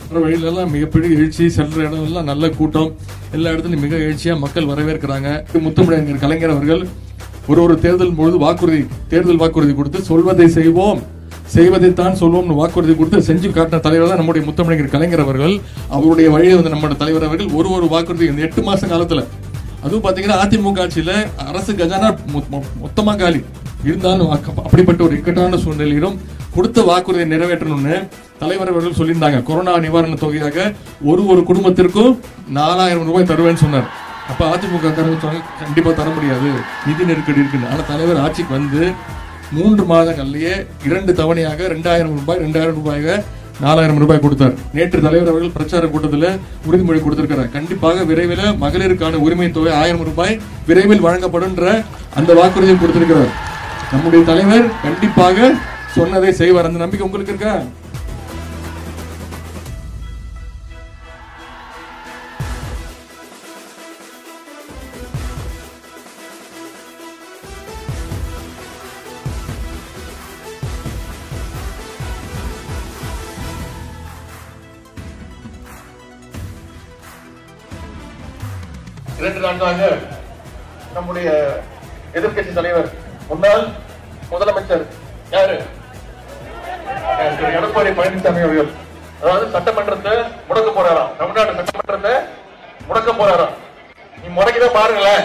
வர வழியிலெல்லாம் மிகப்பெரிய எழுச்சி செல்ற இடம் எல்லாம் நல்ல கூட்டம் எல்லா இடத்துலயும் மிக எழுச்சியா மக்கள் வரவேற்கிறாங்க முத்தமிழர் கலைஞர் அவர்கள் ஒரு ஒரு தேர்தல் பொழுது வாக்குறுதி தேர்தல் வாக்குறுதி கொடுத்து சொல்வதை செய்வோம் செய்வதைத்தான் சொல்வோம்னு வாக்குறுதி கொடுத்து செஞ்சு காட்டின தலைவர் தான் நம்முடைய முத்தமிழர் கலைஞர் அவர்கள் அவருடைய வழியை வந்து நம்முடைய தலைவர் அவர்கள் ஒரு ஒரு வாக்குறுதி இந்த எட்டு மாச காலத்துல அதுவும் பாத்தீங்கன்னா அதிமுக ஆட்சியில அரசு கஜானா மொ- மொ- மொத்தமா காலி இருந்தாலும் அக்க- அப்படிப்பட்ட ஒரு இக்கட்டான சூழ்நிலையிலும் கொடுத்த வாக்குறுதியை நிறைவேற்றணும்னு தலைவர் அவர்கள் சொல்லியிருந்தாங்க கொரோனா நிவாரண தொகையாக ஒரு ஒரு குடும்பத்திற்கும் நாலாயிரம் ரூபாய் தருவேன்னு சொன்னார் அப்ப அதிமுக காரங்க சொன்னாங்க கண்டிப்பா தர முடியாது நிதி நெருக்கடி இருக்குன்னு ஆனா தலைவர் ஆட்சிக்கு வந்து மூன்று மாதங்கள்லயே இரண்டு தவணையாக ரெண்டாயிரம் ரூபாய் ரெண்டாயிரம் ரூபாயாக நாலாயிரம் ரூபாய் கொடுத்தார் நேற்று தலைவர் அவர்கள் பிரச்சார கூட்டத்தில் உறுதிமொழி கொடுத்திருக்கிறார் கண்டிப்பாக விரைவில் மகளிருக்கான உரிமை தொகை ஆயிரம் ரூபாய் விரைவில் வழங்கப்படும்ன்ற அந்த வாக்குறுதியும் கொடுத்திருக்கிறார் நம்முடைய தலைவர் கண்டிப்பாக சொன்னதை செய்வார் அந்த நம்பிக்கை உங்களுக்கு இருக்கா இரண்டு நான்காக நம்முடைய எதிர்க்கட்சி தலைவர் முன்னாள் முதலமைச்சர் யாரு அஹ் திரு எடப்பாடி பழனிசாமி அவர்கள் அதாவது சட்டமன்றத்தை முடக்க போறாராம் தமிழ்நாடு சட்டமன்றத்தை முடக்க போறாராம் நீ முடக்கிதான் பாருங்களேன்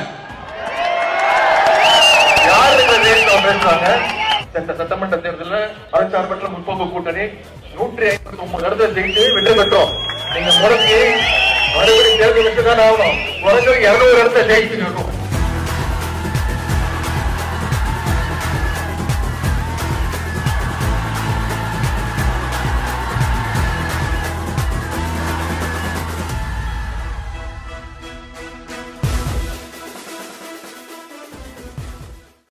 யார் இந்த தேர்தல் பேசுறாங்க சென்ற சட்டமன்ற தேர்தலில் மதச்சார்பற்ற முற்போக்கு கூட்டணி நூற்றி ஐம்பத்தி ஒன்பது இடத்தை ஜெயித்து வெற்றி பெற்றோம் நீங்க முடக்கி மறுபடியும் தேர்தல் வச்சுதான் ஆகணும் குறைஞ்சது இருநூறு இடத்தை ஜெயிச்சுக்கணும்